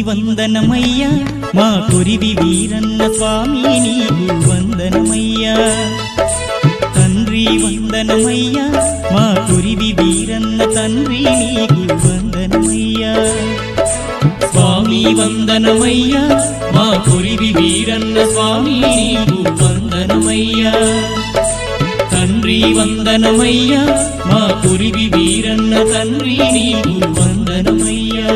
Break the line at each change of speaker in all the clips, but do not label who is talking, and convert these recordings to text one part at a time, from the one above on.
వందనమయ్యా మా కురివి వీరన్న స్వామి నీకు వందనమయ్యా తండ్రి వందనమయ్యా మా కురివి వీరన్న తండ్రి నీకు వందనమయ్యా స్వామి వందనమయ్యా మా కురివి వీరన్న స్వామి నీకు వందనమయ్యా తండ్రి వందనమయ్యా మా కురివి వీరన్న తండ్రి నీకు వందనమయ్యా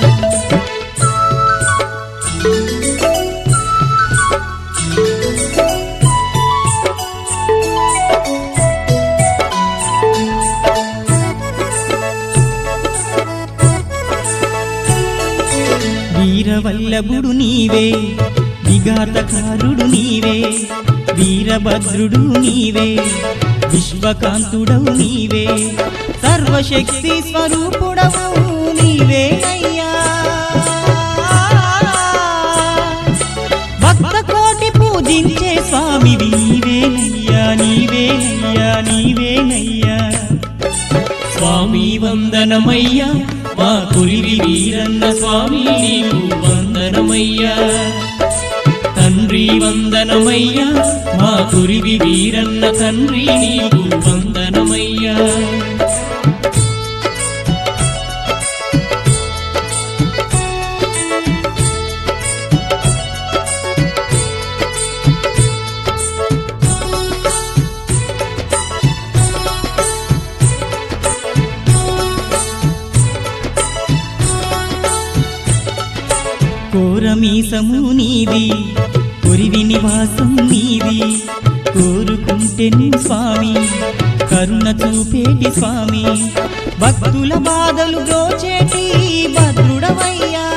వీరవల్లభుడు నీవే విఘాతకారుడు నీవే వీరభద్రుడు నీవే విశ్వకాంతుడవు నీవే సర్వశక్తి స్వరూపుడవు నీవే అయ్యా భక్త కోటి పూజించే స్వామివి నీవేనయ్యా నీవేనయ్యా నీవేనయ్యా స్వామి వందనమయ్యా మా కురివి వీరన్న స్వామి నీకు వందనమయ్యా తండ్రి వందనమయ్యా మా కురివి వీరన్న తండ్రి నీకు వందనమయ్యా కోరమీసము నీది కొరివి నివాసం నీది కోరుకుంటే నీ స్వామి కరుణ చూపేటి స్వామి భక్తుల బాధలు దోచేటి భద్రుడవయ్యా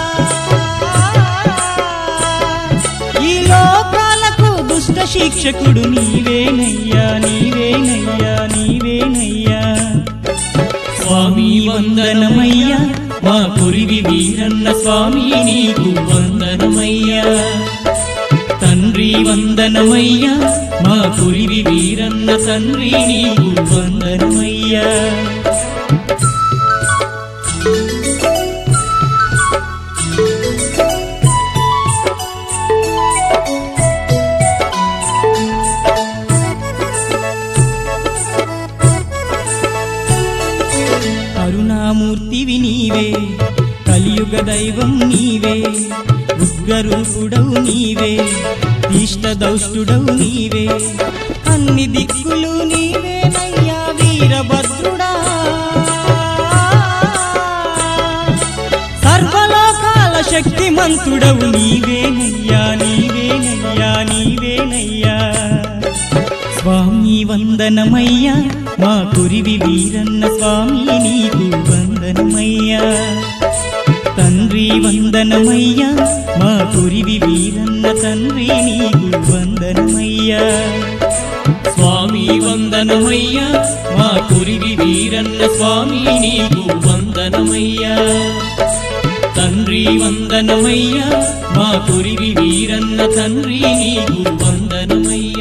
ఈ లోకాలకు దుష్ట శిక్షకుడు నీవేనయ్యా నీవేనయ్యా నీవేనయ్యా స్వామి వందనమయ్యా మా కురివి వీరన్న స్వామి నీకు వందనమయ్యా తండ్రి వందనమయ్యా మా కురివి వీరన్న తండ్రి నీకు వందనమయ్యా కరుణామూర్తివి నీవే కలియుగ దైవం నీవే ఉగ్రరూపుడవు నీవే ఇష్టదౌష్టుడవు నీవే అన్ని దిక్కులు నీవేనయ్యా వీరభద్రుడా సర్వలోకాల శక్తిమంతుడవు నీవేనయ్యా నీవేనయ్యా నీవేనయ్యా స్వామి వందనమయ్యా మా కురివి వీరన్న స్వామి నీకు వందనమయ్యా తండ్రి వందనమయ్యా మా కురివి వీరన్న తండ్రి నీకు వందనమయ్యా స్వామి వందనమయ్యా మా కురివి వీరన్న స్వామి నీకు వందనమయ్యా తండ్రి వందనమయ్యా మా కురివి వీరన్న తండ్రి నీకు వందనమయ్యా